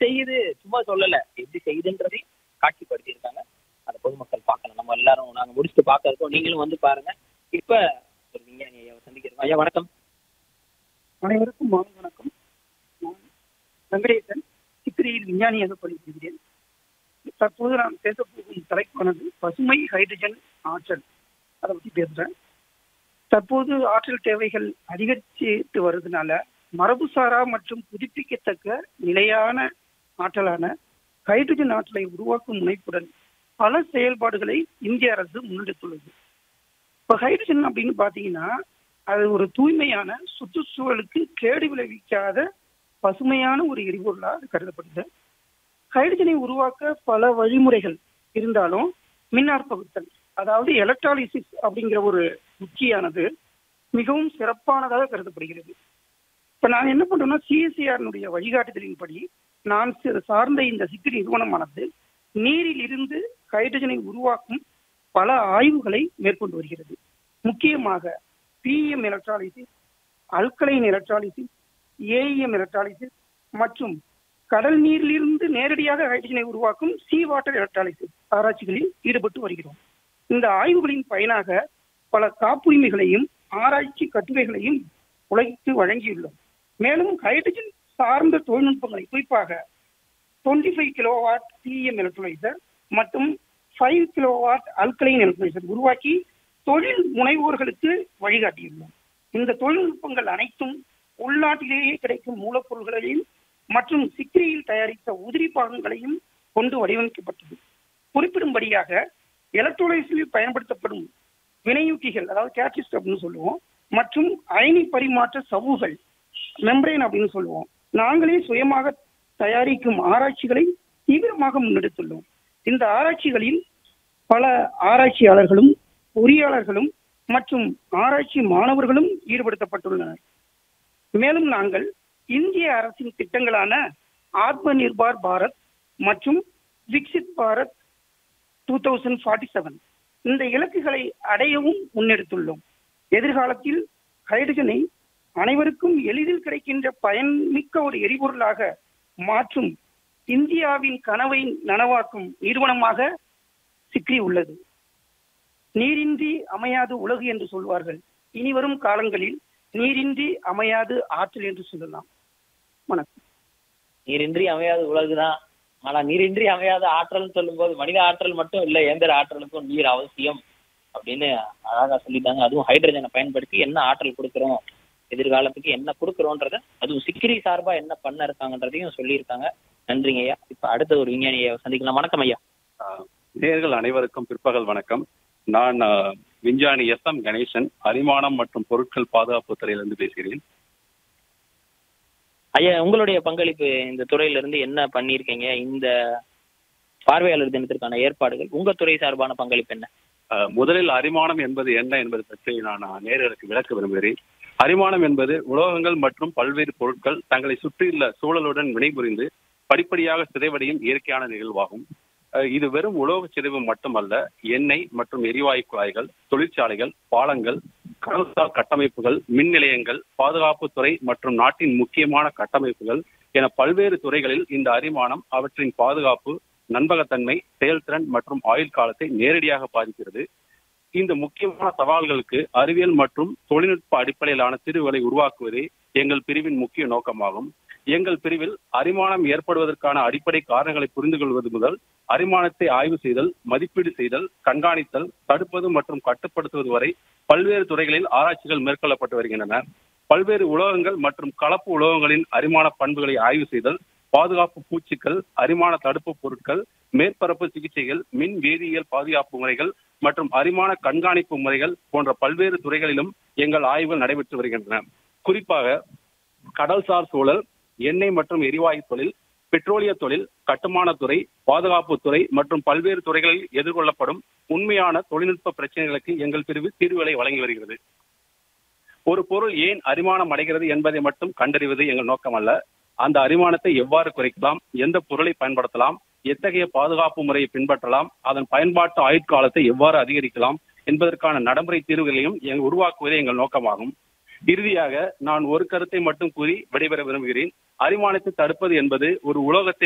செய்யுது சும்மா சொல்லல எப்படி செய்யுதுன்றதையும் காட்சிப்படுத்தியிருக்காங்க அதை பொதுமக்கள் பார்க்கணும் நம்ம எல்லாரும் நாங்க முடிச்சுட்டு பார்க்க இருக்கோம் நீங்களும் வந்து பாருங்க இப்ப ஒரு விஞ்ஞானி ஐயாவை சந்திக்கிறோம் ஐயா வணக்கம் அனைவருக்கும் மாலை வணக்கம் நான் வெங்கடேசன் சித்திரையில் விஞ்ஞானியாக பணிபுரிகிறேன் தற்போது நான் பேசப் போகும் தலைப்பானது பசுமை ஹைட்ரஜன் ஆற்றல் அதை பற்றி பேசுகிறேன் தற்போது ஆற்றல் தேவைகள் அதிகரித்து வருதுனால மரபுசாரா மற்றும் புதுப்பிக்கத்தக்க நிலையான ஆற்றலான ஹைட்ரஜன் ஆற்றலை உருவாக்கும் முனைப்புடன் பல செயல்பாடுகளை இந்திய அரசு முன்னெடுத்துள்ளது இப்போ ஹைட்ரஜன் அப்படின்னு பார்த்தீங்கன்னா அது ஒரு தூய்மையான சுற்றுச்சூழலுக்கு கேடு விளைவிக்காத பசுமையான ஒரு எரிபொருளா அது கருதப்படுது ஹைட்ரஜனை உருவாக்க பல வழிமுறைகள் இருந்தாலும் மின்னாற்பகுத்தல் அதாவது எலக்ட்ராலிசிஸ் அப்படிங்கிற ஒரு உச்சியானது மிகவும் சிறப்பானதாக கருதப்படுகிறது இப்ப நான் என்ன பண்றேன்னா சிஎஸ்சிஆர்னுடைய வழிகாட்டுதலின்படி நான் சி- சார்ந்த இந்த சிக்கு நிறுவனமானது நீரில் இருந்து ஹைட்ரஜனை உருவாக்கும் பல ஆய்வுகளை மேற்கொண்டு வருகிறது முக்கியமாக PEM electrolysis alkaline electrolysis AEM electrolysis மற்றும் கடல் நீரிலிருந்து நேரடியாக ஹைட்ரஜனை உருவாக்கும் சீ வாட்டர் எலக்ட்ராலிசிஸ் ஆராய்ச்சிகளில் ஈடுபட்டு வருகிறோம் இந்த ஆய்வுகளின் பயனாக பல காப்புரிமைகளையும் ஆராய்ச்சி கட்டுரைகளையும் உலகிற்கு வழங்கியுள்ளோம் மேலும் ஹைட்ரஜன் சார்ந்த தொழில்நுட்பங்களை குறிப்பாக twenty five kilowatt PEM electrolyser மற்றும் ஃபைவ் கிலோவாட் அல்கலைன் எலக்ட்ரோலைசர் உருவாக்கி தொழில் முனைவோர்களுக்கு வழிகாட்டியுள்ளோம் இந்த தொழில்நுட்பங்கள் அனைத்தும் உள்நாட்டிலேயே கிடைக்கும் மூலப்பொருள்களையும் மற்றும் சிக்கிரியில் தயாரித்த உதிரி பாகங்களையும் கொண்டு வடிவமைக்கப்பட்டது குறிப்பிடும்படியாக எலக்ட்ரோலைசில் பயன்படுத்தப்படும் வினையூக்கிகள் அதாவது கேட்சிஸ்ட் அப்படின்னு சொல்லுவோம் மற்றும் அயனி பரிமாற்ற சவ்வுகள் மெம்பரேன் அப்படின்னு சொல்லுவோம் நாங்களே சுயமாக தயாரிக்கும் ஆராய்ச்சிகளை தீவிரமாக முன்னெடுத்துள்ளோம் இந்த ஆராய்ச்சிகளில் பல ஆராய்ச்சியாளர்களும் பொறியாளர்களும் மற்றும் ஆராய்ச்சி மாணவர்களும் ஈடுபடுத்தப்பட்டுள்ளனர் மேலும் நாங்கள் இந்திய அரசின் திட்டங்களான ஆத்ம நிர்பார் பாரத் மற்றும் Viksit Bharat two thousand forty seven இந்த இலக்குகளை அடையவும் முன்னெடுத்துள்ளோம் எதிர்காலத்தில் ஹைட்ரஜனை அனைவருக்கும் எளிதில் கிடைக்கின்ற பயன்மிக்க ஒரு எரிபொருளாக மாற்றும் இந்தியாவின் கனவை நனவாக்கும் நிறுவனமாக சிக்ரி உள்ளது நீரின்றி அமையாது உலகு என்று சொல்வார்கள் இனி வரும் காலங்களில் நீரின்றி அமையாது ஆற்றல் என்று சொல்லலாம் வணக்கம் நீரின்றி அமையாத உலகுதான் ஆனா நீரின்றி அமையாத ஆற்றல்னு சொல்லும்போது மனித ஆற்றல் மட்டும் இல்ல இயந்திர ஆற்றலுக்கும் நீர் அவசியம் அப்படின்னு அழகா சொல்லிட்டாங்க அதுவும் ஹைட்ரஜனை பயன்படுத்தி என்ன ஆற்றல் கொடுக்குறோம் எதிர்காலத்துக்கு என்ன கொடுக்குறோன்றத அதுவும் சிக்கிரி சார்பா என்ன பண்ண இருக்காங்கன்றதையும் சொல்லியிருக்காங்க நன்றிங்க ஐயா இப்ப அடுத்த ஒரு விஞ்ஞானி ஐயாவை சந்திக்கலாம் வணக்கம் ஐயா ஆஹ் நேயர்கள் அனைவருக்கும் பிற்பகல் வணக்கம் நான் ஆஹ், விஞ்ஞானி எஸ் எம் கணேசன் அரிமானம் மற்றும் பொருட்கள் பாதுகாப்பு துறையிலிருந்து பேசுகிறேன் ஐயா உங்களுடைய பங்களிப்பு இந்த துறையில இருந்து என்ன பண்ணியிருக்கீங்க இந்த பார்வையாளர் தினத்திற்கான ஏற்பாடுகள் உங்க துறை சார்பான பங்களிப்பு என்ன ஆஹ், முதலில் அரிமானம் என்பது என்ன என்பது பற்றி நான் ஆஹ், நேயர்களுக்கு விளக்க விரும்புகிறேன் அரிமானம் என்பது உலோகங்கள் மற்றும் பல்வேறு பொருட்கள் தங்களை சுற்றியுள்ள சூழலுடன் வினைபுரிந்து படிப்படியாக சிதைவடையும் இயற்கையான நிகழ்வாகும் ஆஹ், இது வெறும் உலோக சிதைவு மட்டுமல்ல எண்ணெய் மற்றும் எரிவாயு குழாய்கள் தொழிற்சாலைகள் பாலங்கள் கடல்சார் கட்டமைப்புகள் மின் நிலையங்கள் பாதுகாப்புத்துறை மற்றும் நாட்டின் முக்கியமான கட்டமைப்புகள் என பல்வேறு துறைகளில் இந்த அரிமானம் அவற்றின் பாதுகாப்பு நம்பகத்தன்மை செயல்திறன் மற்றும் ஆயுள் காலத்தை நேரடியாக பாதிக்கிறது இந்த முக்கியமான சவால்களுக்கு அறிவியல் மற்றும் தொழில்நுட்ப அடிப்படையிலான தீர்வுகளை உருவாக்குவதே எங்கள் பிரிவின் முக்கிய நோக்கமாகும் எங்கள் பிரிவில் அரிமானம் ஏற்படுவதற்கான அடிப்படை காரணங்களை புரிந்து கொள்வது முதல் அரிமானத்தை ஆய்வு செய்தல் மதிப்பீடு செய்தல் கண்காணித்தல் தடுப்பது மற்றும் கட்டுப்படுத்துவது வரை பல்வேறு துறைகளில் ஆராய்ச்சிகள் மேற்கொள்ளப்பட்டு வருகின்றன பல்வேறு உலோகங்கள் மற்றும் கலப்பு உலோகங்களின் அரிமான பண்புகளை ஆய்வு செய்தல் பாதுகாப்பு பூச்சிகள் அரிமான தடுப்பு பொருட்கள் மேற்பரப்பு சிகிச்சைகள் மின் வேதியியல் பாதுகாப்பு முறைகள் மற்றும் அரிமான கண்காணிப்பு முறைகள் போன்ற பல்வேறு துறைகளிலும் எங்கள் ஆய்வுகள் நடைபெற்று வருகின்றன குறிப்பாக கடல்சார் சூழல் எண்ணெய் மற்றும் எரிவாயு தொழில் பெட்ரோலிய தொழில் கட்டுமானத்துறை பாதுகாப்புத்துறை மற்றும் பல்வேறு துறைகளில் எதிர்கொள்ளப்படும் உண்மையான தொழில்நுட்ப பிரச்சனைகளுக்கு எங்கள் பிரிவு தீர்வுகளை வழங்கி வருகிறது ஒரு பொருள் ஏன் அரிமானம் அடைகிறது என்பதை மட்டும் கண்டறிவது எங்கள் நோக்கம் அல்ல அந்த அரிமானத்தை எவ்வாறு குறைக்கலாம் எந்த பொருளை பயன்படுத்தலாம் எத்தகைய பாதுகாப்பு முறையை பின்பற்றலாம் அதன் பயன்பாட்டு ஆயுட்காலத்தை எவ்வாறு அதிகரிக்கலாம் என்பதற்கான நடைமுறை தீர்வுகளையும் எங்கள் உருவாக்குவதே எங்கள் நோக்கமாகும் இறுதியாக நான் ஒரு கருத்தை மட்டும் கூறி விடைபெற விரும்புகிறேன் அரிமானத்தை தடுப்பது என்பது ஒரு உலோகத்தை